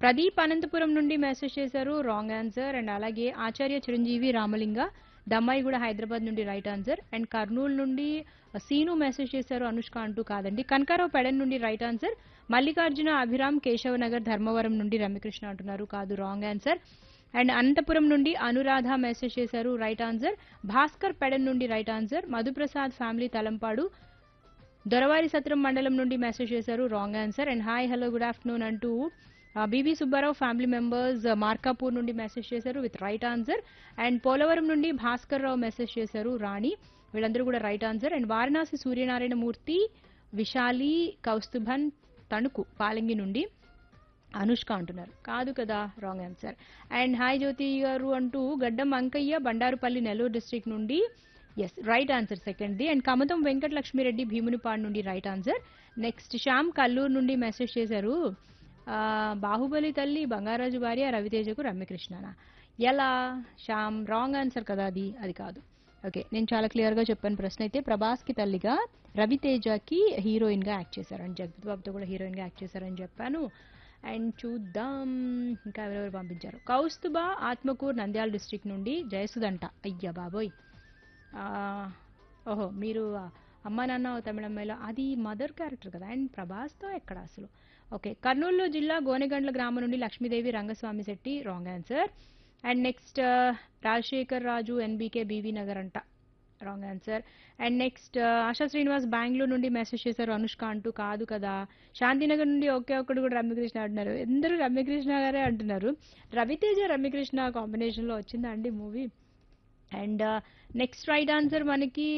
ప్రదీప్ అనంతపురం నుండి మెసేజ్ చేశారు wrong answer and అలాగే ఆచార్య చిరంజీవి రామలింగ దమ్మాయి కూడా హైదరాబాద్ నుండి రైట్ ఆన్సర్ అండ్ కర్నూలు నుండి సీను మెసేజ్ చేశారు అనుష్క అంటూ కాదండి కనకారావు పెడన్ నుండి రైట్ ఆన్సర్ మల్లికార్జున అభిరామ్ కేశవనగర్ ధర్మవరం నుండి రమ్యకృష్ణ అంటున్నారు కాదు రాంగ్ ఆన్సర్ అండ్ అనంతపురం నుండి అనురాధ మెసేజ్ చేశారు రైట్ ఆన్సర్ భాస్కర్ పెడన్ నుండి right answer Madhuprasad family Thalampadu Doravari Satram మండలం నుండి మెసేజ్ చేశారు wrong answer and hi hello good afternoon అంటూ BB Subbarao family members Markapur నుండి మెసేజ్ చేశారు with right answer and Polavaram నుండి భాస్కర్ రావు మెసేజ్ చేశారు రాణి వీళ్ళందరూ కూడా right answer and Varanasi Suryanarayana Murthy Visali Kausthubhan Tanuku Palangi నుండి అనుష్క అంటున్నారు కాదు కదా wrong answer and hi Jyothi garu అంటూ గడ్డం అంకయ్య బండారుపల్లి నెల్లూరు డిస్ట్రిక్ట్ నుండి ఎస్ రైట్ ఆన్సర్ సెకండ్ది అండ్ కమతం వెంకట లక్ష్మిరెడ్డి భీమునిపాడు నుండి right answer next Shyam Kalluru నుండి మెసేజ్ చేశారు ఆ, బాహుబలి తల్లి బంగారాజు భార్య రవితేజకు రమ్యకృష్ణనా ఎలా శ్యామ్ రాంగ్ ఆన్సర్ కదా అది అది కాదు ఓకే నేను చాలా క్లియర్గా చెప్పాను ప్రశ్న అయితే ప్రభాస్కి తల్లిగా రవితేజకి హీరోయిన్గా యాక్ట్ చేశారు అండ్ జగపతి బాబుతో కూడా హీరోయిన్గా యాక్ట్ చేశారని చెప్పాను అండ్ చూద్దాం ఇంకా ఎవరెవరు పంపించారు కౌస్తుబా ఆత్మకూర్ నంద్యాల డిస్ట్రిక్ట్ నుండి జయసుదంట అయ్యా బాబోయ్ ఆ, ఓహో మీరు అమ్మా నాన్న ఓ తమిళమ్మాయిలో అది మదర్ క్యారెక్టర్ కదా అండ్ ప్రభాస్తో ఎక్కడ అసలు ఓకే కర్నూలు జిల్లా గోనెగండ్ల గ్రామం నుండి Lakshmidevi Rangaswamy Shetty wrong answer and next Rajasekhar Raju NBK BV Nagar అంట wrong answer and next Asha Srinivas Bengaluru నుండి మెసేజ్ చేశారు అనుష్క అంటూ కాదు కదా శాంతినగర్ నుండి ఒకే ఒక్కడు కూడా రమ్యకృష్ణ అంటున్నారు అందరూ రమ్యకృష్ణ గారే అంటున్నారు రవితేజ రమ్యకృష్ణ కాంబినేషన్లో వచ్చిందా అండి movie and next right answer మనకి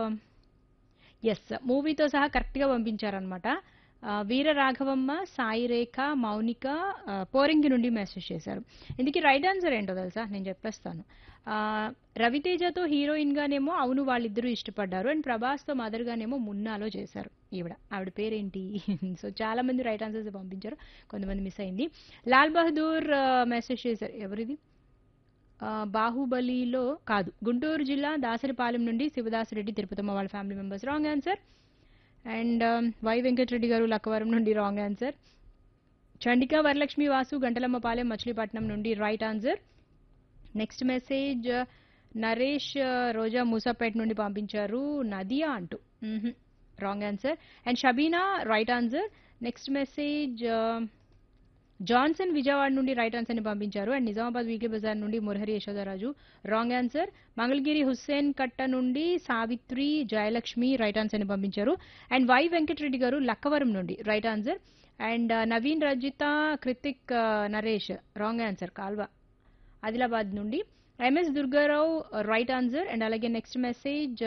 ఎస్ మూవీతో సహా కరెక్ట్గా పంపించారనమాట వీర రాఘవమ్మ సాయి రేఖ మౌనిక ఆ, పోరింగి నుండి మెసేజ్ చేశారు ఇందుకే రైట్ ఆన్సర్ ఏంటో తెలుసా నేను చెప్పేస్తాను ఆ, రవితేజతో హీరోయిన్గానేమో అవును వాళ్ళిద్దరూ ఇష్టపడ్డారు అండ్ ప్రభాస్తో మదర్గానేమో మున్నాలో చేశారు ఈవిడ ఆవిడ పేరేంటి సో చాలా మంది రైట్ ఆన్సర్స్ పంపించారు కొంతమంది మిస్ అయింది లాల్ బహదూర్ మెసేజ్ చేశారు ఎవరిది ఆ, బాహుబలిలో కాదు గుంటూరు జిల్లా దాసరిపాలెం నుండి శివదాసరెడ్డి తిరుపతమ్మ వాళ్ళ family members wrong answer and Y Venkatareddy గారు లక్కవరం నుండి రాంగ్ ఆన్సర్ చండిక వరలక్ష్మి వాసు గంటలమ్మపాలెం మచిలీపట్నం నుండి right answer next message Naresh ఆ, రోజా మూసాపేట నుండి పంపించారు నదియా అంటూ wrong answer and Shabeena right answer next message Johnson Vijayawada నుండి రైట్ ఆన్సర్ ని పంపించారు అండ్ నిజామాబాద్ వీక్లీ బజార్ నుండి మురహరి యశోదరాజు రాంగ్ ఆన్సర్ మంగళగిరి హుస్సేన్ కట్ట నుండి సావిత్రి జయలక్ష్మి రైట్ ఆన్సర్ ని పంపించారు అండ్ వై వెంకటరెడ్డి గారు లక్కవరం నుండి right answer and Naveen Rajitha Krithik ఆ, నరేష్ రాంగ్ ఆన్సర్ కాల్వ ఆదిలాబాద్ నుండి MS Durgarao right answer and అలాగే next message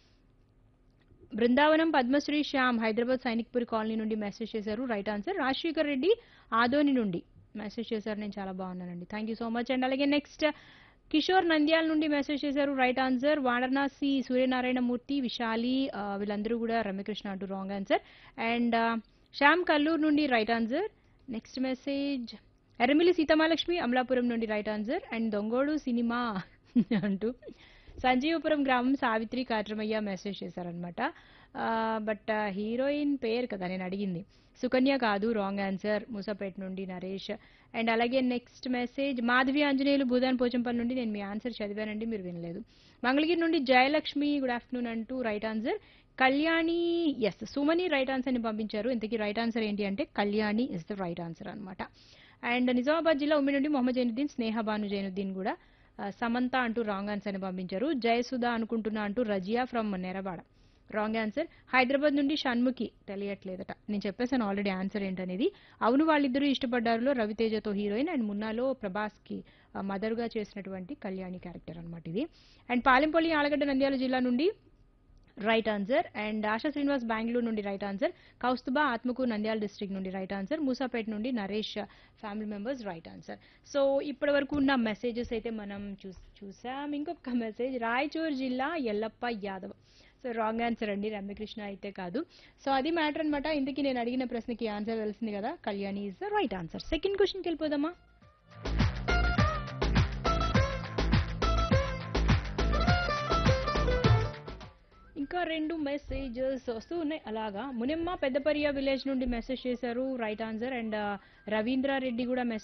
Brindavanam Padmasri Shyam Hyderabad Sainikpuri colony నుండి మెసేజ్ చేశారు రైట్ ఆన్సర్ రాజశేఖర్ రెడ్డి ఆదోని నుండి మెసేజ్ చేశారు నేను చాలా బాగున్నానండి thank you so much and అలాగే నెక్స్ట్ కిషోర్ నంద్యాల నుండి మెసేజ్ చేశారు రైట్ ఆన్సర్ వారణాసి సూర్యనారాయణ మూర్తి విశాలి ఆ, వీళ్ళందరూ కూడా రమ్యకృష్ణ అంటూ wrong answer and Shyam Kalluru నుండి right answer next message Erramilli Seethamalakshmi Amalapuram నుండి right answer and Dongodu cinema అంటూ సంజీవపురం గ్రామం సావిత్రి కాట్రమయ్య మెసేజ్ చేశారనమాట బట్ హీరోయిన్ పేరు కదా నేను అడిగింది సుకన్య కాదు రాంగ్ ఆన్సర్ మూసాపేట నుండి నరేష్ అండ్ అలాగే నెక్స్ట్ మెసేజ్ మాధవి ఆంజనేయులు భూదాన్ పోచంపల్లి నుండి నేను మీ ఆన్సర్ చదివానండి మీరు వినలేదు మంగళగిరి నుండి జయలక్ష్మి గుడ్ ఆఫ్టర్నూన్ అంటూ right answer Kalyani S Sumani right ఆన్సర్ని పంపించారు ఇంతకీ రైట్ ఆన్సర్ ఏంటి అంటే Kalyani is the right answer అనమాట అండ్ నిజామాబాద్ జిల్లా ఉమ్మి నుండి మొహమ్మద్ జైనుద్దీన్ స్నేహ భాను జైనుద్దీన్ కూడా ఆ, సమంత అంటూ రాంగ్ ఆన్సర్ ని పంపించారు జయసుధ అనుకుంటున్నా అంటూ Razia from Nerabada wrong answer Hyderabad నుండి షణ్ముఖి తెలియట్లేదట నేను చెప్పేసాను ఆల్రెడీ ఆన్సర్ ఏంటనేది అవును వాళ్ళిద్దరూ ఇష్టపడ్డారులో రవితేజతో హీరోయిన్ అండ్ మున్నాలో ప్రభాస్కి ఆ, మదర్గా చేసినటువంటి కళ్యాణి క్యారెక్టర్ అనమాట ఇది అండ్ పాలెంపల్లి ఆలగడ్డ నంద్యాల జిల్లా నుండి right answer and Asha Srinivas Bengaluru నుండి right answer Kaustubha Atmakur Nandyal district నుండి రైట్ ఆన్సర్ మూసాపేట నుండి Naresh family members right answer so ఇప్పటి వరకు ఉన్న మెసేజెస్ అయితే మనం చూ చూసాం ఇంకొక మెసేజ్ రాయచూర్ జిల్లా Yellappa Yadav so wrong answer అండి రమ్యకృష్ణ అయితే కాదు సో అది మ్యాటర్ అనమాట ఇందుకు నేను అడిగిన ప్రశ్నకి ఆన్సర్ తెలిసింది కదా Kalyani is the right answer second క్వశ్చన్కి వెళ్ళిపోదామా ఇంకా రెండు మెసేజెస్ వస్తూ ఉన్నాయి అలాగా మునిమ్మ పెద్దపరియ విలేజ్ నుండి మెసేజ్ చేశారు రైట్ ఆన్సర్ అండ్ రవీంద్రారెడ్డి కూడా మెసేజ్